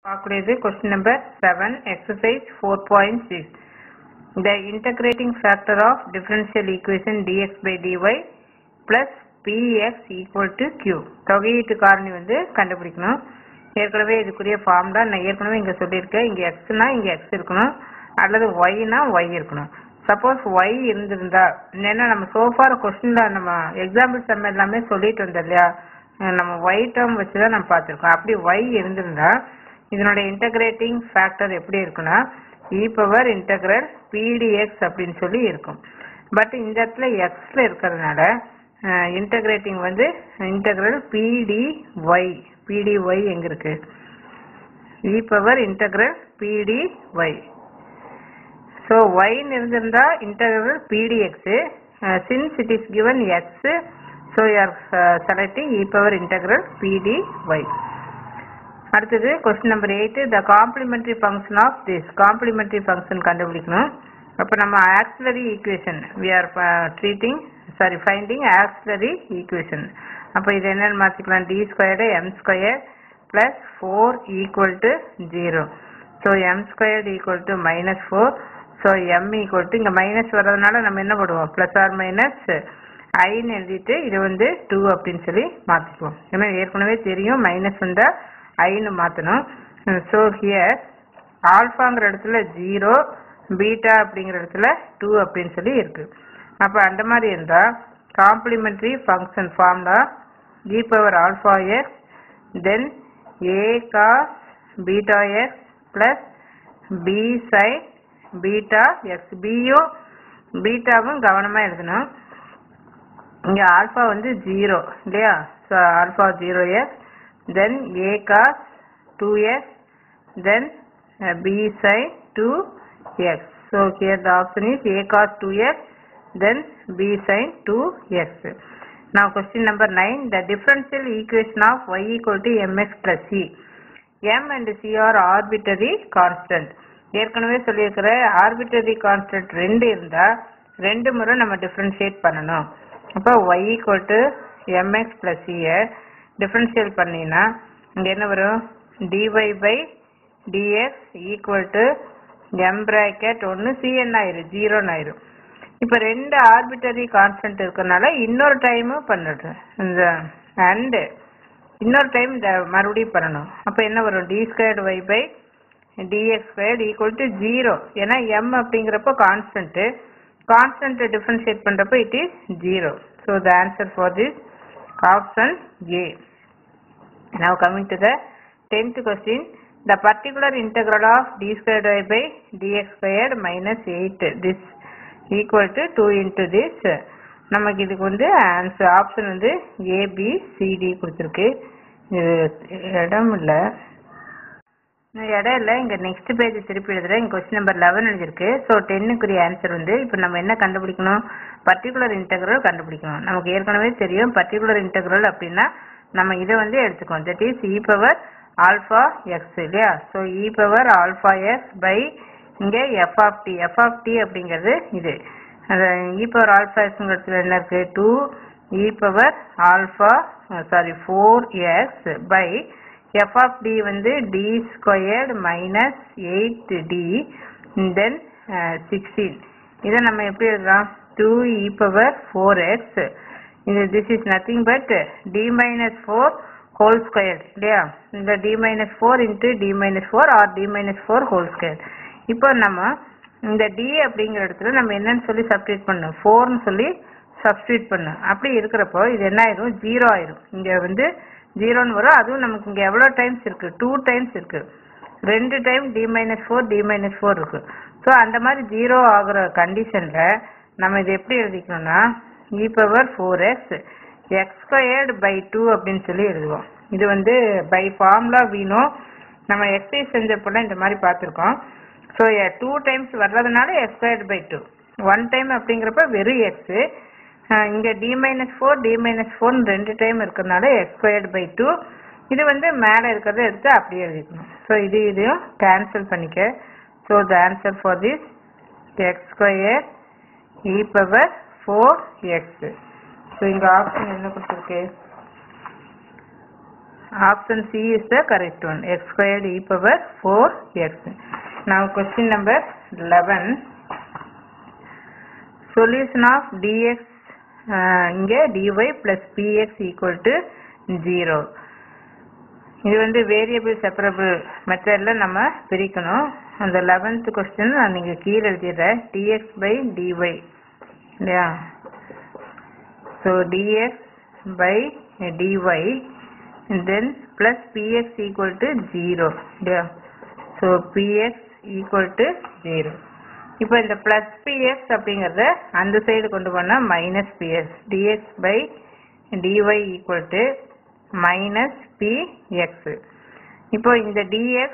பார்க்கக்கூடியது question number seven exercise four point six the integrating factor of differential equation dx by dy plus px equal to q தொகையீட்டு காரணி வந்து கண்டுபிடிக்கணும் ஏற்கனவே இதுக்குரிய ஃபார்ம் தான் நான் ஏற்கனவே இங்க சொல்லியிருக்கேன் இங்க xனா இங்க x இருக்கணும் அல்லது yனா y இருக்கணும் சப்போஸ் y இருந்திருந்தா ஏன்னா நம்ம சோஃபார் கொஸ்டின்ல நம்ம எக்ஸாம்பிள் சம் எல்லாமே சொல்லிட்டு வந்தோம் இல்லையா அஹ் நம்ம y டேர்ம் வச்சு தான் நம்ம பார்த்துருக்கோம் அப்படி y இருந்திருந்தா இதனோட இன்டகிரேட்டிங் ஃபேக்டர் எப்படி இருக்குன்னா இ பவர் இன்டகிரல் பிடிஎக்ஸ் அப்படின்னு சொல்லி இருக்கும் பட் இந்த இடத்துல எக்ஸ்ல இருக்கிறதுனால இன்டகிரேட்டிங் வந்து இன்டகிரல் பிடி ஒய் பிடி ஒய் எங்க இருக்கு E power integral P D Y so ஒய்ன்னு இருந்திருந்தா integral P D X since it is given X so you are selecting E power integral P D Y அடுத்தது question number eight the complementary function of this complementary function கண்டுபிடிக்கணும் அப்போ நம்ம auxiliary equation we are treating sorry finding auxiliary equation அப்போ இது என்னன்னு மாற்றிக்கலாம் D squared M square plus four equal to zero so M squared equal to minus four so M equal to இங்கே minus வர்றதுனால நம்ம என்ன பண்ணுவோம் ப்ளஸ் ஆர் மைனஸ் ஐன்னு எழுதிட்டு இது வந்து டூ அப்படின்னு சொல்லி மாற்றிக்குவோம் ஏன்னா ஏற்கனவே தெரியும் மைனஸ் வந்தால் ஐன்னு மாற்றணும் ஸோ ஹியர் ஆல்ஃபாங்கிற இடத்துல ஜீரோ பீட்டா அப்படிங்கிற இடத்துல டூ அப்படின்னு சொல்லி இருக்கு அப்போ அந்த மாதிரி இருந்தால் காம்ப்ளிமெண்ட்ரி ஃபங்க்ஷன் ஃபார்ம்னா E power alpha X then A cos beta X plus B sine beta X பியும் பீட்டாவும் கவனமாக எழுதணும் இங்கே ஆல்ஃபா வந்து ஜீரோ இல்லையா so alpha zero X then a cos 2x then uh, b sin 2x so here the option is a cos 2x then b sin 2x now question number 9 the differential equation of y equal to mx plus c m and c are arbitrary constant ஏற்கனவே சொல்லியிருக்கிற arbitrary constant ரெண்டு இருந்தா ரெண்டு முறை நம்ம differentiate பண்ணணும் அப்போ y equal to mx plus c differential பண்ணீங்கன்னா இங்க என்ன வரும் dy by dx equal to M bracket ஒன்று சிஎன் ஆயிரும் ஜீரோன்னு ஆயிரும் இப்போ ரெண்டு ஆர்பிட்டரி கான்ஸ்டன்ட் இருக்கறனால இன்னொரு டைமும் பண்ணிடுறேன் இந்த அண்டு இன்னொரு டைம் இந்த மறுபடியும் பண்ணணும் அப்போ என்ன வரும் D squared Y by D X squared equal to zero ஏன்னா எம் அப்படிங்கிறப்போ கான்ஸ்டன்ட்டு கான்ஸ்டன்ட் டிஃபரன்ஷியேட் பண்ணுறப்போ it is zero so the answer for this option A. Now coming to the tenth question, the particular integral of d squared y by dx squared minus 8 this equal to 2 into this நமக்கு இதுக்கு வந்து answer option வந்து ABCD கொடுத்துருக்கு இது இடம் இல்லை இடம் இல்லை இங்கே நெக்ஸ்ட் பேஜ் திருப்பி எழுதுறேன் இங்கே கொஸ்டின் நம்பர் லெவன் எழுதிருக்கு ஸோ டென்னுக்குரிய ஆன்சர் வந்து இப்போ நம்ம என்ன கண்டுபிடிக்கணும் பர்டிகுலர் இன்டெக்ரல் கண்டுபிடிக்கணும் நமக்கு ஏற்கனவே தெரியும் பர்டிகுலர் இன்டெக்ரல் அப்படின்னா நம்ம இதை வந்து எடுத்துக்கோம் that is E power alpha X இல்லையா so E power alpha X by இங்கே F of T F of T அப்படிங்கிறது இது அந்த இ பவர் ஆல்ஃபா எக்ஸுங்கிறது என்ன இருக்கு two E power alpha sorry four X by F of T வந்து T squared minus eight T then sixteen இதை நம்ம எப்படி எழுதலாம் two E power four X இது this is nothing but T minus four whole square இல்லையா இந்த T minus four into T minus four or T minus four whole square இப்போ நம்ம இந்த டி அப்படிங்கிற இடத்துல நம்ம என்னன்னு சொல்லி சப்ஸ்டியூட் பண்ணணும் ஃபோர்னு சொல்லி சப்ஸ்டியூட் பண்ணணும் அப்படி இருக்கிறப்போ இது என்ன ஆயிரும் ஜீரோ ஆயிரும் இங்கே வந்து ஜீரோன்னு வரும் அதுவும் நமக்கு இங்கே எவ்வளோ டைம்ஸ் இருக்கு டூ டைம்ஸ் இருக்கு ரெண்டு time T minus four T minus four இருக்கு ஸோ அந்த மாதிரி ஜீரோ ஆகுற கண்டிஷனில் நம்ம இது எப்படி எழுதிக்கணும்னா E power four X X squared by two அப்படின்னு சொல்லி எழுதுவோம் இது வந்து பை ஃபார்முலா வீணும் நம்ம எக்ஸைஸ் செஞ்சப்போல இந்த மாதிரி பார்த்துருக்கோம் ஸோ டூ டைம்ஸ் வர்றதுனால X squared by two one time அப்படிங்கிறப்ப வெறும் எக்ஸு இங்கே T minus four T minus ஃபோர்னு ரெண்டு டைம் இருக்கிறதுனால எக்ஸ் ஸ்கொயர்டு பை டூ இது வந்து மேலே இருக்கிறத எடுத்து அப்படியே எழுதிக்கணும் ஸோ இது இதையும் கேன்சல் பண்ணிக்க so the answer for this X square E power four X so இங்கே ஆப்ஷன் என்ன கொடுத்துருக்கு option C is the correct one. x squared e power 4x. Now question number 11. Solution of dx uh, இங்க dy plus px equal to 0. இது வந்து variable separable மெத்தடில் நம்ம பிரிக்கணும் அந்த லெவன்த் கொஸ்டின் நான் நீங்கள் கீழே எழுதிடுறேன் dx by dy இல்லையா so dx by dy and then plus px equal to 0 இல்லையா ஸோ px equal to 0 இப்போ இந்த plus px அப்படிங்கிறத அந்த சைடு கொண்டு போனால் minus px dx by dy equal to minus px இப்போ இந்த dx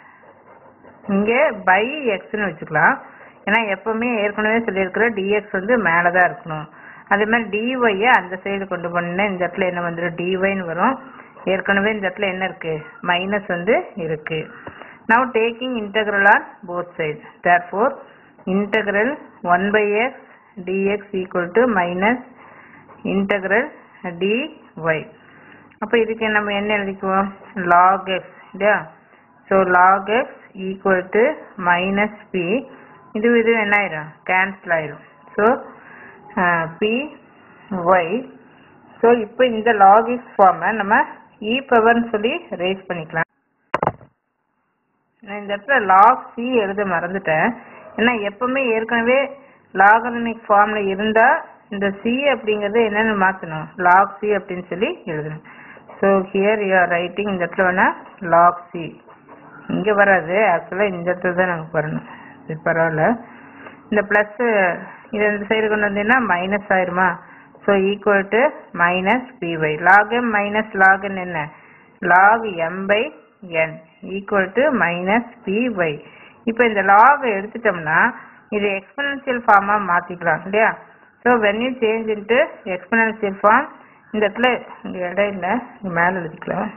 இங்கே பை எக்ஸ்னு வச்சுக்கலாம் ஏன்னா எப்பவுமே ஏற்கனவே சொல்லியிருக்கிற dx வந்து மேலே தான் இருக்கணும் அதே மாதிரி dy அந்த சைடு கொண்டு போனீங்கன்னா இந்த இடத்துல என்ன வந்துடும் dyன்னு வரும் ஏற்கனவே இந்த இடத்துல என்ன இருக்கு மைனஸ் வந்து இருக்கு now taking integral on both side therefore integral one by X D X equal to minus integral dy அப்போ இதுக்கு நம்ம என்ன எழுதிக்குவோம் log x இல்லையா so log x equal to minus P இது இது என்ன ஆயிரும் கேன்சல் ஆயிரும் ஸோ பி ஒய் ஸோ இப்போ இந்த log x ஃபார்மை நம்ம இ பவர்னு சொல்லி ரேஸ் பண்ணிக்கலாம் நான் இந்த இடத்துல log c எழுத மறந்துட்டேன் ஏன்னா எப்பவுமே ஏற்கனவே லாகரமிக் ஃபார்ம்ல இருந்தா இந்த c அப்படிங்கறது என்னன்னு மாத்தணும் log c அப்படின்னு சொல்லி எழுதணும் so here you are writing இந்த இடத்துல வேணா log c இங்க வராது ஆக்சுவலா இந்த இடத்துல தான் நமக்கு வரணும் இது பரவாயில்ல இந்த பிளஸ் இது இந்த சைடு கொண்டு வந்தீங்கன்னா மைனஸ் ஆயிருமா so equal to minus P Y log M minus log என்ன log M by N equal to minus P Y இப்போ இந்த லாக் எடுத்துட்டோம்னா இது எக்ஸ்பனன்சியல் ஃபார்மாக மாற்றிக்கலாம் இல்லையா so when you change into exponential form இந்த இடத்துல இங்கே இடம் இல்லை இங்கே மேலே எழுதிக்கலாம்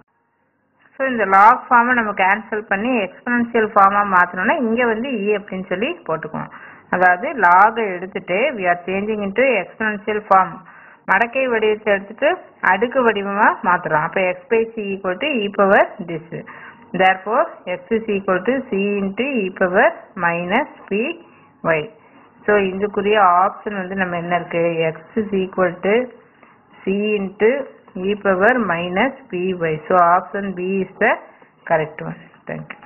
ஸோ இந்த லாக் ஃபார்மை நம்ம கேன்சல் பண்ணி எக்ஸ்பனன்சியல் ஃபார்மாக மாற்றணும்னா இங்கே வந்து இ அப்படின்னு சொல்லி போட்டுக்குவோம் அதாவது லாகை எடுத்துட்டு we are changing into exponential form மடக்கை வடிவத்தை எடுத்துட்டு அடுக்கு வடிவமாக மாற்றுறோம் அப்போ X by C equal to E power this therefore X is equal to C into E power minus P Y so இதுக்குரிய ஆப்ஷன் வந்து நம்ம என்ன இருக்கு X is equal to C into E power minus P Y so option B is the correct one thank you